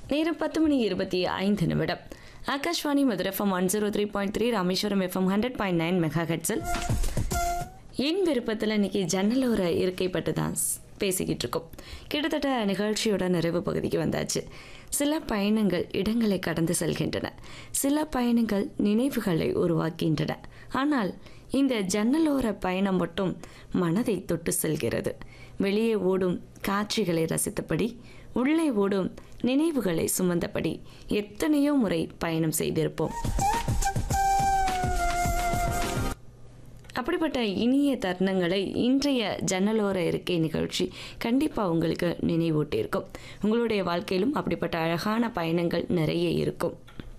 நேரம் பத்து மணி இருபத்தி ஐந்து நிமிடம் Akashvani Madurai FM one zero three point three Rameswaram FM hundred point nine mega ஹெட்ஸில் என் விருப்பத்தில் இன்னைக்கு ஜன்னலோர இருக்கை பட்டு தான் ஸ்- பேசிக்கிட்டு இருக்கோம் கிட்டத்தட்ட நிகழ்ச்சியோட நிறைவு பகுதிக்கு வந்தாச்சு சில பயணங்கள் இடங்களை கடந்து செல்கின்றன சில பயணங்கள் நினைவுகளை உருவாக்கின்றன ஆனால் இந்த ஜன்னலோர பயணம் மட்டும் மனதை தொட்டு செல்கிறது வெளியே ஓடும் காட்சிகளை ரசித்தபடி உள்ளே ஓடும் நினைவுகளை சுமந்தபடி எத்தனையோ முறை பயணம் செய்திருப்போம் அப்படிப்பட்ட இனிய தருணங்களை இன்றைய ஜன்னலோர இருக்கை நிகழ்ச்சி கண்டிப்பாக உங்களுக்கு நினைவூட்டியிருக்கும் உங்களுடைய வாழ்க்கையிலும் அப்படிப்பட்ட அழகான பயணங்கள் நிறைய இருக்கும்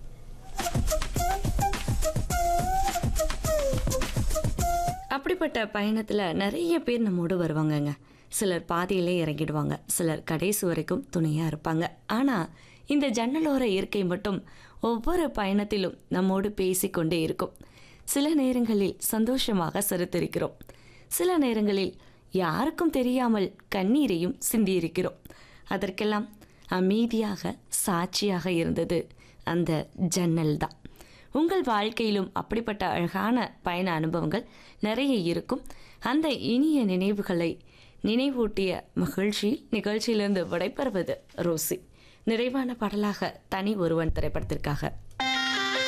அப்படிப்பட்ட பயணத்தில் நிறைய பேர் நம்மோடு வருவாங்கங்க சிலர் பாதியிலே இறங்கிடுவாங்க சிலர் கடைசி வரைக்கும் துணையாக இருப்பாங்க ஆனால் இந்த ஜன்னலோர இயற்கை மட்டும் ஒவ்வொரு பயணத்திலும் நம்மோடு பேசிக்கொண்டே இருக்கும் சில நேரங்களில் சந்தோஷமாக சிரித்திருக்கிறோம் சில நேரங்களில் யாருக்கும் தெரியாமல் கண்ணீரையும் சிந்தியிருக்கிறோம் அதற்கெல்லாம் அமைதியாக சாட்சியாக இருந்தது அந்த ஜன்னல் தான் உங்கள் வாழ்க்கையிலும் அப்படிப்பட்ட அழகான பயண அனுபவங்கள் நிறைய இருக்கும் அந்த இனிய நினைவுகளை நினைவூட்டிய மகிழ்ச்சி நிகழ்ச்சியிலிருந்து விடைபெறுவது ரோசி நிறைவான பாடலாக தனி ஒருவன் திரைப்படத்திற்காக